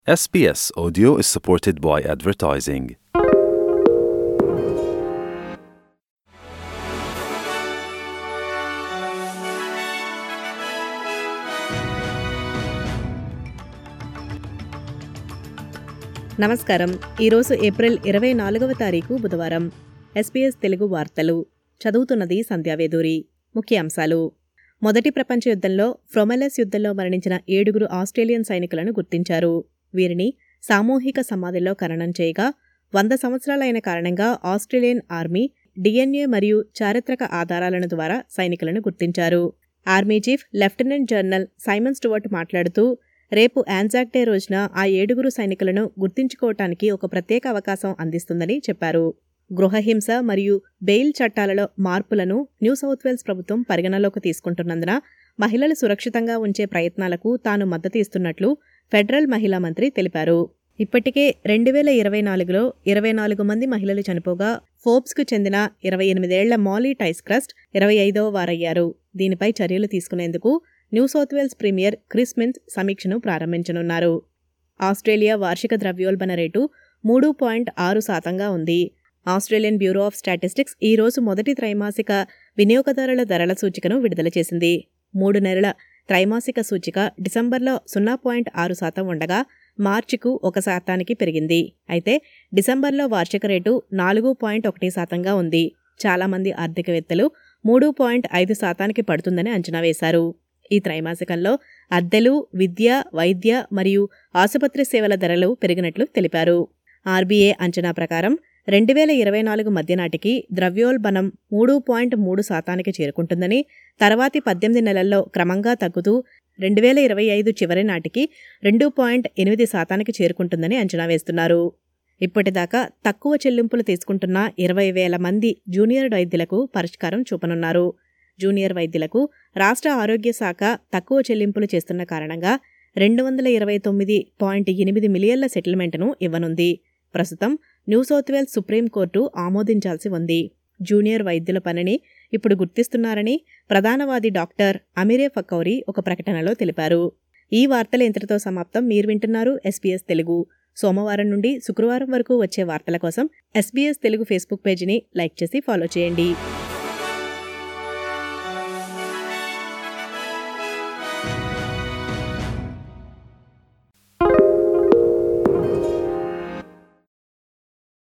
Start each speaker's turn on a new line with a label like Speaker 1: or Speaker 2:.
Speaker 1: SBS Audio is supported by advertising.
Speaker 2: నమస్కారం ఈరోజు April ఇరవై నాలుగవ తారీఖు బుధవారం ఎస్పీఎస్ తెలుగు వార్తలు చదువుతున్నది సంధ్యావేదూరి ముఖ్యాంశాలు మొదటి ప్రపంచ యుద్ధంలో ఫ్రొమెలస్ యుద్ధంలో మరణించిన ఏడుగురు ఆస్ట్రేలియన్ సైనికులను గుర్తించారు వీరిని సామూహిక సమాధిలో ఖననం చేయగా వంద సంవత్సరాలైన కారణంగా ఆస్ట్రేలియన్ ఆర్మీ డిఎన్ఏ మరియు చారిత్రక ఆధారాలను ద్వారా సైనికులను గుర్తించారు army chief lieutenant general Simon Stuart మాట్లాడుతూ రేపు ఆన్జాక్ డే రోజున ఆ ఏడుగురు సైనికులను గుర్తించుకోవటానికి ఒక ప్రత్యేక అవకాశం అందిస్తుందని చెప్పారు గృహహింస మరియు బెయిల్ చట్టాలలో మార్పులను న్యూ సౌత్ వేల్స్ ప్రభుత్వం పరిగణలోకి తీసుకుంటున్నందున మహిళలు సురక్షితంగా ఉంచే ప్రయత్నాలకు తాను మద్దతు ఇస్తున్నట్లు ఫెడరల్ మహిళా మంత్రి తెలిపారు ఇప్పటికే రెండు వేల ఇరవై నాలుగులో ఇరవై నాలుగు మంది మహిళలు చనిపోగా ఫోర్బ్స్కు చెందిన ఇరవై ఎనిమిదేళ్ల మాలీ టైస్క్రస్ట్ ఇరవై ఐదవ వారయ్యారు దీనిపై చర్యలు తీసుకునేందుకు New South Wales premier Chris Minns సమీక్షను ప్రారంభించనున్నారు ఆస్ట్రేలియా వార్షిక ద్రవ్యోల్బణ రేటు మూడు పాయింట్ ఆరు శాతంగా ఉంది ఆస్ట్రేలియన్ బ్యూరో ఆఫ్ స్టాటిస్టిక్స్ ఈ రోజు మొదటి త్రైమాసిక వినియోగదారుల ధరల సూచికను విడుదల చేసింది మూడు నెలల త్రైమాసిక సూచిక డిసెంబర్లో సున్నా పాయింట్ ఆరు శాతం ఉండగా మార్చికు ఒక శాతానికి పెరిగింది అయితే డిసెంబర్లో వార్షిక రేటు నాలుగు పాయింట్ ఒకటి శాతంగా ఉంది చాలామంది ఆర్థికవేత్తలు మూడు పాయింట్ ఐదు శాతానికి పడుతుందని అంచనా వేశారు ఈ త్రైమాసికంలో అద్దెలు విద్య వైద్య మరియు ఆసుపత్రి సేవల ధరలు పెరిగినట్లు తెలిపారు ఆర్బీఏ అంచనా ప్రకారం రెండు వేల ఇరవై నాలుగు మధ్య నాటికి ద్రవ్యోల్బణం మూడు పాయింట్ మూడు శాతానికి చేరుకుంటుందని తర్వాతి పద్దెనిమిది నెలల్లో క్రమంగా తగ్గుతూ రెండు వేల ఇరవై ఐదు చివరి నాటికి రెండు పాయింట్ ఎనిమిది శాతానికి చేరుకుంటుందని అంచనా వేస్తున్నారు ఇప్పటిదాకా తక్కువ చెల్లింపులు తీసుకుంటున్న ఇరవై వేల మంది జూనియర్ వైద్యులకు పరిష్కారం చూపనున్నారు జూనియర్ వైద్యులకు రాష్ట్ర ఆరోగ్య శాఖ తక్కువ చెల్లింపులు చేస్తున్న కారణంగా రెండు వందల ఇరవై తొమ్మిది పాయింట్ ఎనిమిది మిలియన్ల సెటిల్మెంట్ను ఇవ్వనుంది ప్రస్తుతం న్యూ సౌత్ వేల్స్ సుప్రీంకోర్టు ఆమోదించాల్సి ఉంది జూనియర్ వైద్యుల పనిని ఇప్పుడు గుర్తిస్తున్నారని ప్రధానవాది డాక్టర్ అమిరే ఫకౌరి ఒక ప్రకటనలో తెలిపారు ఈ వార్తలు ఇంతటితో సమాప్తం మీరు వింటున్నారు ఎస్బీఎస్ తెలుగు సోమవారం నుండి శుక్రవారం వరకు వచ్చే వార్తల కోసం ఎస్బీఎస్ తెలుగు ఫేస్బుక్ పేజీని లైక్ చేసి ఫాలో చేయండి